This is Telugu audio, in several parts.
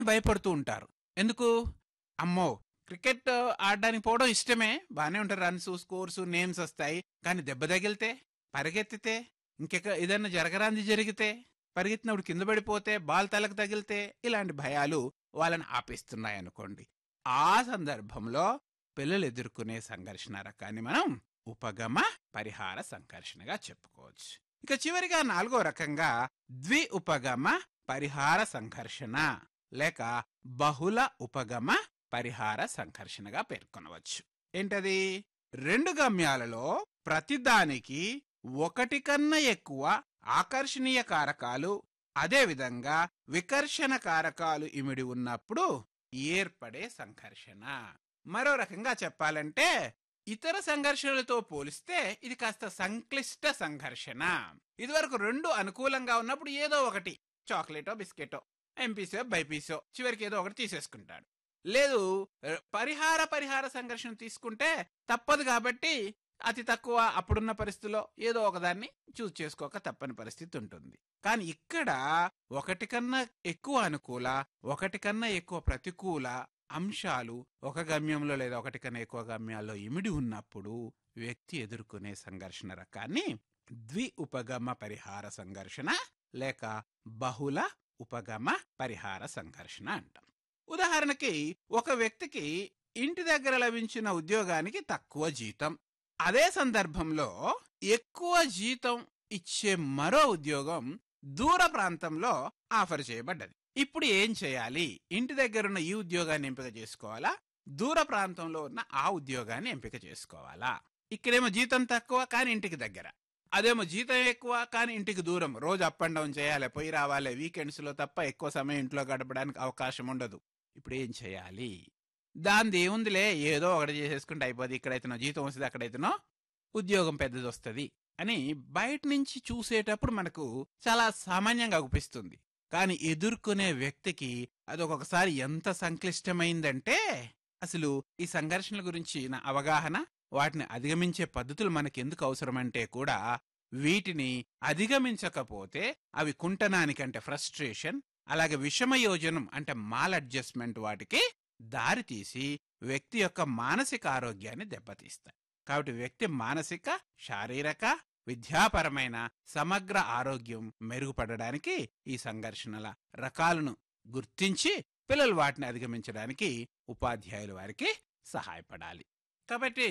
భయపడుతూ ఉంటారు ఎందుకు అమ్మో క్రికెట్ ఆడడానికి పోవడం ఇష్టమే బానే ఉంటారు రన్స్ స్కోర్స్ నేమ్స్ వస్తాయి కానీ దెబ్బ తగిలితే పరిగెత్తితే ఇంకెక్క ఏదైనా జరగరాంది జరిగితే పరిగెత్తినప్పుడు కింద పడిపోతే బాల్ తలకు తగిలితే ఇలాంటి భయాలు వాళ్ళని ఆపేస్తున్నాయి అనుకోండి ఆ సందర్భంలో పిల్లలు ఎదుర్కొనే సంఘర్షణ రకాన్ని మనం ఉపగమ పరిహార సంఘర్షణగా చెప్పుకోవచ్చు ఇక చివరిగా నాలుగో రకంగా ద్వి ఉపగమ పరిహార సంఘర్షణ లేక బహుళ ఉపగమ పరిహార సంఘర్షణగా పేర్కొనవచ్చు ఏంటది రెండు గమ్యాలలో ప్రతిదానికి ఒకటి కన్నా ఎక్కువ ఆకర్షణీయ కారకాలు అదేవిధంగా వికర్షణ కారకాలు ఇమిడి ఉన్నప్పుడు ఏర్పడే సంఘర్షణ మరో రకంగా చెప్పాలంటే ఇతర సంఘర్షణలతో పోలిస్తే ఇది కాస్త సంక్లిష్ట సంఘర్షణ ఇదివరకు రెండు అనుకూలంగా ఉన్నప్పుడు ఏదో ఒకటి చాక్లెటో బిస్కెటో ఎంపీసో బైపీసో చివరికి ఏదో ఒకటి తీసేసుకుంటాడు లేదు ర- పరిహార పరిహార సంఘర్షణ తీసుకుంటే తప్పదు కాబట్టి అతి తక్కువ అప్పుడున్న పరిస్థితిలో ఏదో ఒకదాన్ని చూస్ చేసుకోక తప్పని పరిస్థితి ఉంటుంది కానీ ఇక్కడ ఒకటి కన్నా ఎక్కువ అనుకూల ఒకటి కన్నా ఎక్కువ ప్రతికూల అంశాలు ఒక గమ్యంలో లేదా ఒకటి కన్నా ఎక్కువ గమ్యాల్లో ఇమిడి ఉన్నప్పుడు వ్యక్తి ఎదుర్కొనే సంఘర్షణ రకాన్ని ద్వి ఉపగమ పరిహార సంఘర్షణ లేక బహుళ ఉపగమ పరిహార సంఘర్షణ అంటాం ఉదాహరణకి ఒక వ్యక్తికి ఇంటి దగ్గర లభించిన ఉద్యోగానికి తక్కువ జీతం అదే సందర్భంలో ఎక్కువ జీతం ఇచ్చే మరో ఉద్యోగం దూర ప్రాంతంలో ఆఫర్ చేయబడ్డది ఇప్పుడు ఏం చేయాలి ఇంటి దగ్గరున్న ఈ ఉద్యోగాన్ని ఎంపిక చేసుకోవాలా దూర ప్రాంతంలో ఉన్న ఆ ఉద్యోగాన్ని ఎంపిక చేసుకోవాలా ఇక్కడేమో జీతం తక్కువ కానీ ఇంటికి దగ్గర అదేమో జీతం ఎక్కువ కానీ ఇంటికి దూరం రోజు అప్ అండ్ డౌన్ చేయాలి పోయి రావాలి వీకెండ్స్ లో తప్ప ఎక్కువ సమయం ఇంట్లో గడపడానికి అవకాశం ఉండదు ఇప్పుడు ఏం చేయాలి దాని ఏముందిలే ఏదో ఒకటి చేసేసుకుంటే అయిపోద్ది ఇక్కడైతేనో జీతం వస్తుంది అక్కడైతేనో ఉద్యోగం పెద్దది వస్తుంది అని బయట నుంచి చూసేటప్పుడు మనకు చాలా సామాన్యంగా అనిపిస్తుంది కానీ ఎదుర్కొనే వ్యక్తికి అది ఒక్కొక్కసారి ఎంత సంక్లిష్టమైందంటే అసలు ఈ సంఘర్షణల గురించి నా అవగాహన వాటిని అధిగమించే పద్ధతులు మనకెందుకు అవసరమంటే కూడా వీటిని అధిగమించకపోతే అవి కుంటనానికంటే ఫ్రస్ట్రేషన్ అలాగే విషమయోజనం అంటే మాల్ అడ్జస్ట్మెంట్ వాటికి దారితీసి వ్యక్తి యొక్క మానసిక ఆరోగ్యాన్ని దెబ్బతీస్తాయి కాబట్టి వ్యక్తి మానసిక శారీరక విద్యాపరమైన సమగ్ర ఆరోగ్యం మెరుగుపడడానికి ఈ సంఘర్షణల రకాలను గుర్తించి పిల్లలు వాటిని అధిగమించడానికి ఉపాధ్యాయులు వారికి సహాయపడాలి కాబట్టి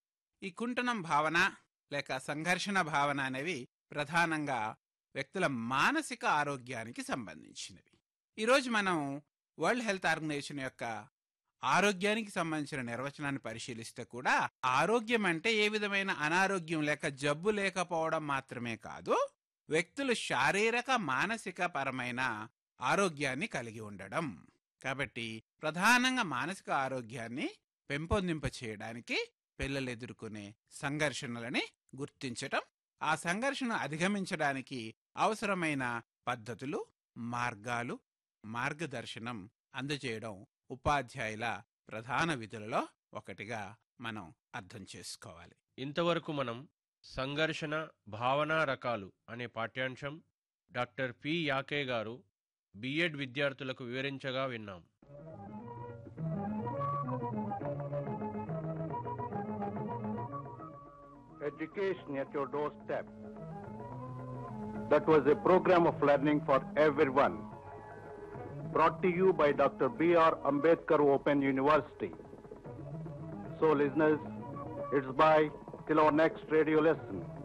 ఈ కుంటనం భావన లేక సంఘర్షణ భావన అనేవి ప్రధానంగా వ్యక్తుల మానసిక ఆరోగ్యానికి సంబంధించినవి ఈరోజు మనం వరల్డ్ హెల్త్ ఆర్గనైజేషన్ యొక్క ఆరోగ్యానికి సంబంధించిన నిర్వచనాన్ని పరిశీలిస్తే కూడా ఆరోగ్యం అంటే ఏ విధమైన అనారోగ్యం లేక జబ్బు లేకపోవడం మాత్రమే కాదు వ్యక్తులు శారీరక మానసిక పరమైన ఆరోగ్యాన్ని కలిగి ఉండడం కాబట్టి ప్రధానంగా మానసిక ఆరోగ్యాన్ని పెంపొందింప చేయడానికి పిల్లలు ఎదుర్కొనే సంఘర్షణలని గుర్తించటం ఆ సంఘర్షణ అధిగమించడానికి అవసరమైన పద్ధతులు మార్గాలు మార్గదర్శనం అందజేయడం ఉపాధ్యాయుల ప్రధాన విధులలో ఒకటిగా మనం అర్థం చేసుకోవాలి ఇంతవరకు మనం సంఘర్షణ భావనా రకాలు అనే పాఠ్యాంశం డాక్టర్ పి యాకే గారు బిఎడ్ విద్యార్థులకు వివరించగా విన్నాం Education at your doorstep. That was a program of learning for everyone. Brought to you by Dr. B.R. Ambedkar Open University. So, listeners, it's bye till our next radio lesson.